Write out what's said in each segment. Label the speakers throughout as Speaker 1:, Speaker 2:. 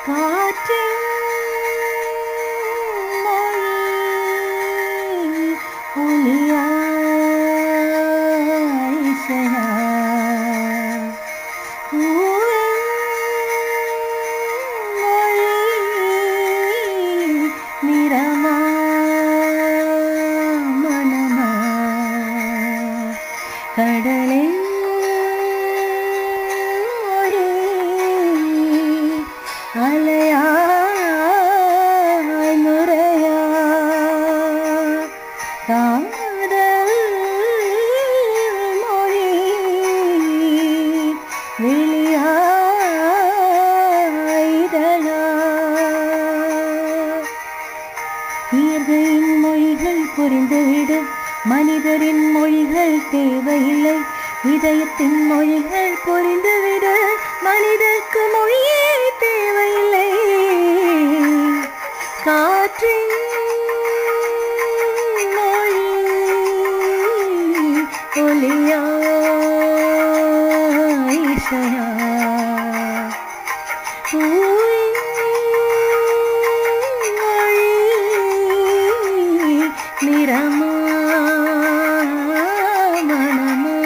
Speaker 1: காற்றின் மொழி ஒலியாய் இசையா பூவின் மொழி நிறமா மனமா கடலின் மொழி அலையாய் நுரையா காதல் மொழி விழியாய்தலா இயற்கையின் மொழிகள் புரிந்துவிடு மனிதரின் மொழிகள் தேவையில்லை இதயத்தின் மொழிகள் புரிந்துவிடு மனிதர்க்கு மொழியே தேவையில்லை காற்றின் மொழி ஒலியா இசையா பூவின் மொழி நிறமா மனமா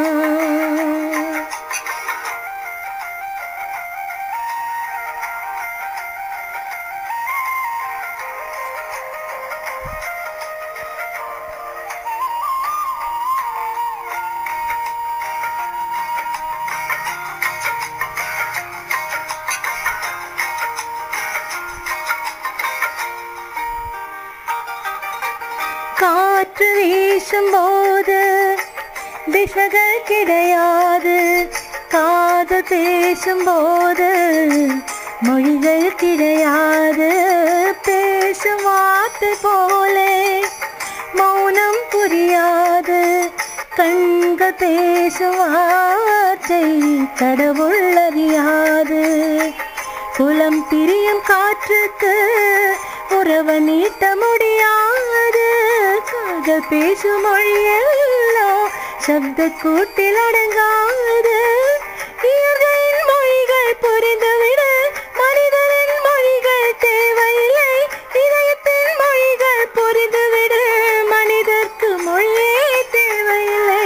Speaker 1: காற்று வீசும்போது திசைகள் கிடையாது காது பேசும்போது மொழிகள் கிடையாது பேசும் வார்த்தை போலே மௌனம் புரியாது கண்கள் பேசும் வார்த்தை கடவுள் அறியாது குலம் பிரியும் காற்றுக்கு உறவு நீட்ட முடியாது காதல் பேசும் மொழியெல்லாம் சப்த கூட்டில் அடங்காது இயற்கையின் மொழிகள் புரிந்துவிட மனிதனின் மொழிகள் தேவையில்லை இதயத்தின் மொழிகள் புரிந்துவிட மனிதர்க்கு மொழியே தேவையில்லை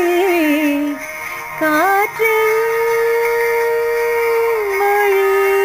Speaker 1: காற்றின் மொழி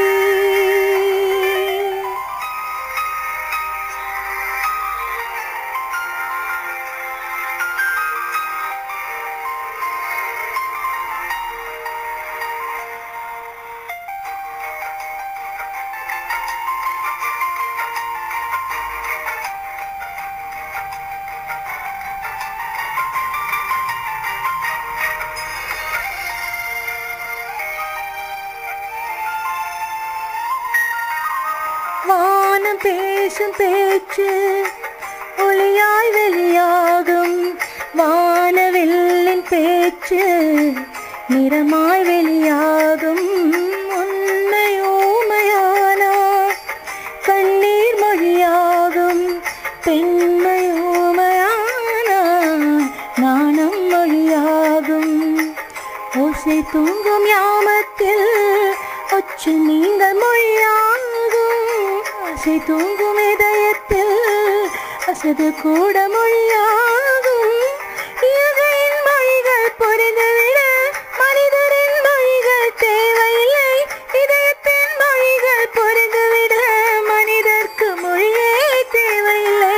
Speaker 1: வானம் பேசும் பேச்சு ஒளியாய் வெளியாகும் வானவில்லின் பேச்சு நிறமாய் வெளியாகும் உண்மை ஊமையானா கண்ணீர் மொழியாகும் பெண்மை ஊமையானா நாணம் மொழியாகும் ஓசை தூங்கும் யாமத்தில் ஒச்சு நீங்கள் மொழியாகும் ஆசை தூங்கும் இதயத்தில் அசது கூட மொழியாகும் இயற்கையின் மொழிகள் புரிந்துவிட மனிதரின் மொழிகள் தேவையில்லை இதயத்தின் மொழிகள் புரிந்துவிட மனிதர்க்கு மொழியே தேவையில்லை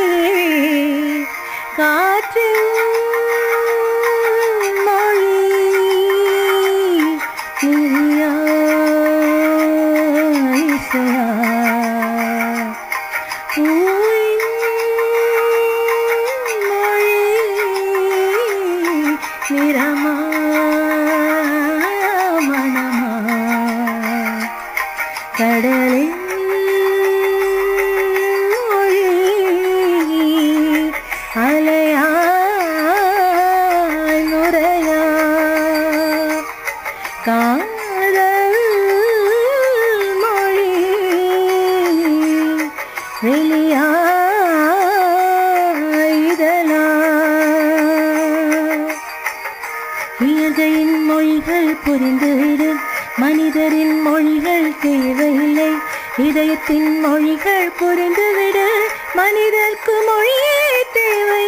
Speaker 1: காற்றின் மொழி இனியா இசையா பூவின் மொழி நிறமா மனமா கடலின் மொழி அலையாய் நுரையா காதல் மொழி வெளியாய்தலா இயற்கையின் மொழிகள் புரிந்துவிடு மனிதரின் மொழிகள் தேவையில்லை இதயத்தின் மொழிகள் புரிந்துவிட மனிதர்க்கு மொழியே தேவை